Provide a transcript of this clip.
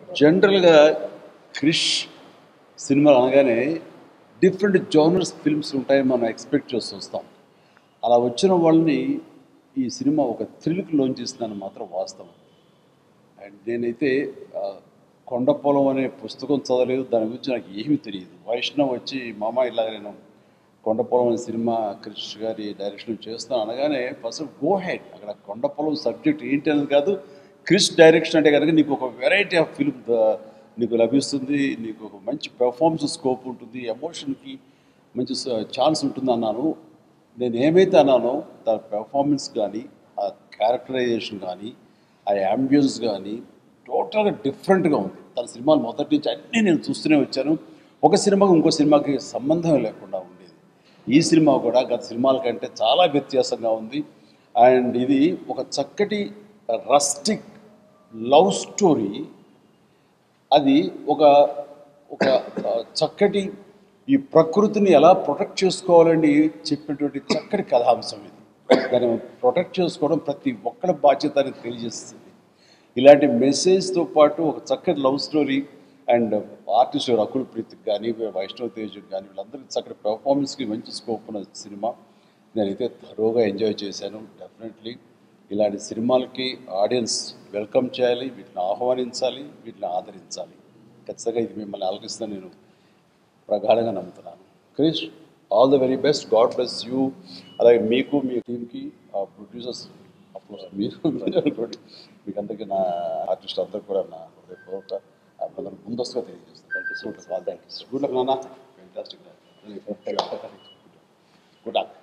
జనరల్గా క్రిష్ సినిమా అనగానే డిఫరెంట్ జోనర్స్ ఫిల్మ్స్ ఉంటాయని మనం ఎక్స్పెక్ట్ చేస్తూ వస్తాం అలా వచ్చిన వాళ్ళని ఈ సినిమా ఒక థ్రిల్కి లోన్ చేసిందని మాత్రం వాస్తవం అండ్ నేనైతే ఆ, కొండపొలం అనే పుస్తకం చదవలేదు దాని గురించి నాకు ఏమీ తెలియదు వైష్ణవ్ వచ్చి మామ ఇలాగ నేను కొండపొలం అనే సినిమా క్రిష్ గారి డైరెక్షన్ చేస్తాను అనగానే ఫస్ట్ గో హెడ్ అక్కడ కొండపొలం సబ్జెక్ట్ ఏంటి అనేది కాదు క్రిష్ డైరెక్షన్ అంటే కనుక నీకు ఒక వెరైటీ ఆఫ్ ఫిల్మ్ నీకు లభిస్తుంది నీకు ఒక మంచి పెర్ఫార్మెన్స్ స్కోప్ ఉంటుంది ఎమోషన్కి మంచి ఛాన్స్ ఉంటుంది అన్నాను నేను ఏమైతే అన్నానో దాని పెర్ఫార్మెన్స్ కానీ ఆ క్యారెక్టరైజేషన్ కానీ ఆ యాంబియన్స్ కానీ టోటల్గా డిఫరెంట్గా ఉంది తన సినిమాలు మొదటి నుంచి అన్నీ నేను చూస్తూనే వచ్చాను ఒక సినిమాకి ఇంకో సినిమాకి సంబంధం లేకుండా ఉండేది ఈ సినిమా కూడా గత సినిమాల కంటే చాలా వ్యత్యాసంగా ఉంది అండ్ ఇది ఒక చక్కటి రస్టిక్ లవ్ స్టోరీ అది ఒక ఒక ఆ, చక్కటి ఈ ప్రకృతిని ఎలా ప్రొటెక్ట్ చేసుకోవాలని చెప్పినటువంటి చక్కటి కథాంశం ఇది దాన్ని ప్రొటెక్ట్ చేసుకోవడం ప్రతి ఒక్కరి బాధ్యత అని తెలియజేస్తుంది ఇలాంటి మెసేజ్తో పాటు ఒక చక్కటి love story and artist Rakul ప్రీత్కి కానీ వైష్ణవ్ తేజ్కి కానీ వీళ్ళందరికీ చక్కటి పెర్ఫార్మెన్స్కి మంచి స్కోప్ ఉన్న సినిమా నేనైతే థరోగా ఎంజాయ్ చేశాను డెఫినెట్లీ ఇలాంటి సినిమాలకి ఆడియన్స్ వెల్కమ్ చేయాలి వీటిని ఆహ్వానించాలి వీటిని ఆదరించాలి ఖచ్చితంగా ఇది మిమ్మల్ని ఆలోచిస్తాను నేను ప్రగాఢంగా నమ్ముతున్నాను Krish all the very best God bless you అలాగే మీకు మీ టీంకి ఆ ప్రొడ్యూసర్స్ అఫ్కోర్స్ మీరు అనుకోండి మీకు అందరికీ నా ఆర్టిస్ట్ అందరికీ కూడా నా హృదయపూర్వక అభినందనలు ముందస్తుగా తెలియజేస్తాను thank you so much all thank you good luck నాన్న ఫెంటాస్టిక్ గుడ్ లక్